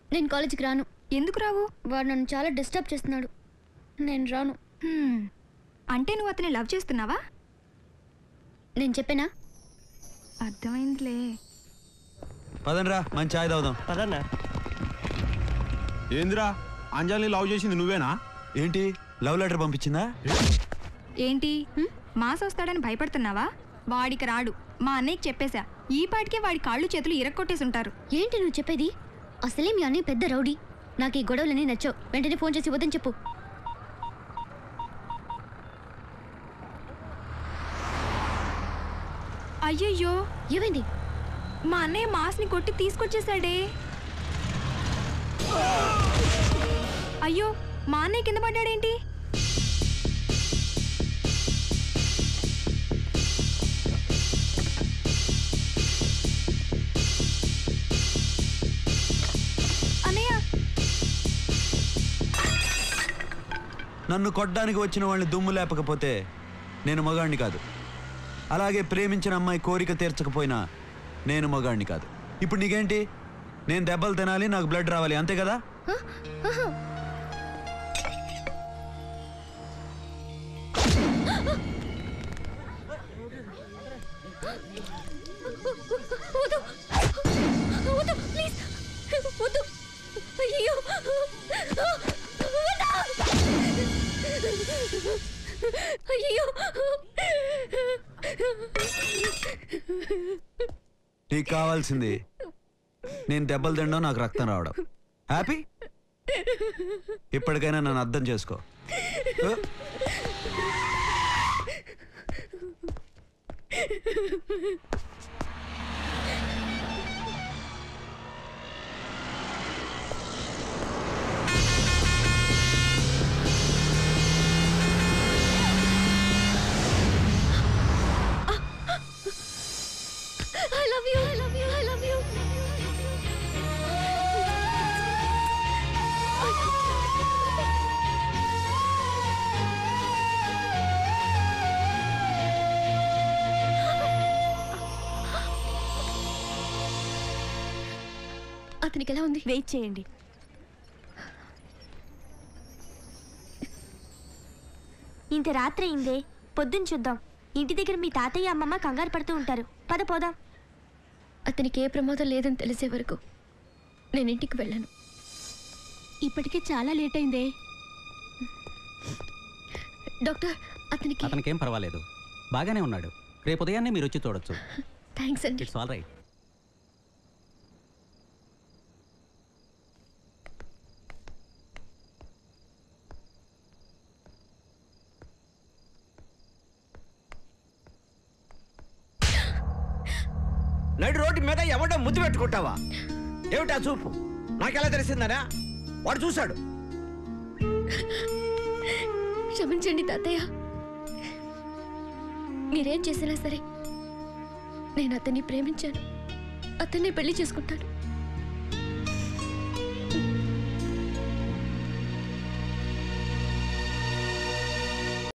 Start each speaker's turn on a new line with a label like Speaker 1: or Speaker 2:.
Speaker 1: నేను కాలేజీకి రాను
Speaker 2: ఎందుకు రావు
Speaker 1: వాడు నన్ను చాలా డిస్టర్బ్ చేస్తున్నాడు నేను రాను
Speaker 2: హ్మ్. అంటే నువ్వు అతన్ని లవ్ చేస్తున్నావా
Speaker 1: నేను చెప్పానా
Speaker 2: అర్థమైందిలే
Speaker 3: పదండ్రా మంచి ఛాయ్ తాగుదాం
Speaker 4: పదన్నా
Speaker 5: ఏందిరా అంజలిని లవ్ చేసింది నువ్వేనా
Speaker 3: ఏంటి లవ్ లెటర్ పంపించిందా
Speaker 2: ఏంటి మాస్ వస్తాడని భయపడుతున్నావా వాడికి రాడు మా అన్నయ్యకి చెప్పేశా ఈ పాటికే వాడి కాళ్ళు చేతులు ఇరక్కొట్టేసి ఉంటారు
Speaker 1: ఏంటి నువ్వు చెప్పేది అసలే మీ అన్నయ్య పెద్ద రౌడీ నాకు ఈ గొడవలన్నీ నచ్చవు వెంటనే ఫోన్ చేసి వద్దని చెప్పు
Speaker 2: అయ్యయ్యో
Speaker 1: ఏమైంది
Speaker 2: మా అన్నయ్య మాస్ని కొట్టి తీసుకొచ్చేసాడే అయ్యో మా అన్నయ్య కింద పడ్డాడేంటి అన్నయ్య
Speaker 3: నన్ను కొట్టడానికి వచ్చిన వాళ్ళని దుమ్ము లేపకపోతే నేను మగాణ్ణి కాదు అలాగే ప్రేమించిన అమ్మాయి కోరిక తీర్చకపోయినా నేను మగాణ్ణి కాదు ఇప్పుడు నీకేంటి నేను దెబ్బలు తినాలి నాకు బ్లడ్ రావాలి అంతే కదా
Speaker 1: వద్దు వద్దు ప్లీజ్ వద్దు అయ్యో అయ్యో
Speaker 3: నీకు కావాల్సింది నేను దెబ్బలు తినడం నాకు రక్తం రావడం హ్యాపీ ఇప్పటికైనా నన్ను అర్థం చేసుకో ఆ?
Speaker 1: I love you I love you I love you అతనికి ఎలా ఉంది
Speaker 6: వెయిట్ చేయండి ఇంత రాత్రి అయిందే పొద్దున్న చూద్దాం ఇంటి దగ్గర మీ తాతయ్య అమ్మమ్మ కంగారు పడుతూ ఉంటారు పద పోదాం
Speaker 1: అతనికి ఏ ప్రమాదం లేదని తెలిసే వరకు నేను ఇంటికి వెళ్ళాను
Speaker 6: ఇప్పటికే చాలా లేట్ అయిందే
Speaker 1: డాక్టర్ అతనికి
Speaker 7: అతనికేం పర్వాలేదు బాగానే ఉన్నాడు రేపు ఉదయాన్నే మీరు వచ్చి చూడొచ్చు
Speaker 1: థ్యాంక్స్ అండి
Speaker 7: ఇట్స్ ఆల్ రైట్
Speaker 4: నడు రోడ్డు మీద ఎవడో ముద్దు పెట్టుకుంటావా ఏమిటా చూపు నాకెలా తెలిసిందనా వాడు చూశాడు
Speaker 1: క్షమించండి తాతయ్య మీరేం చేసినా సరే నేను అతన్ని ప్రేమించాను అతన్ని పెళ్లి చేసుకుంటాను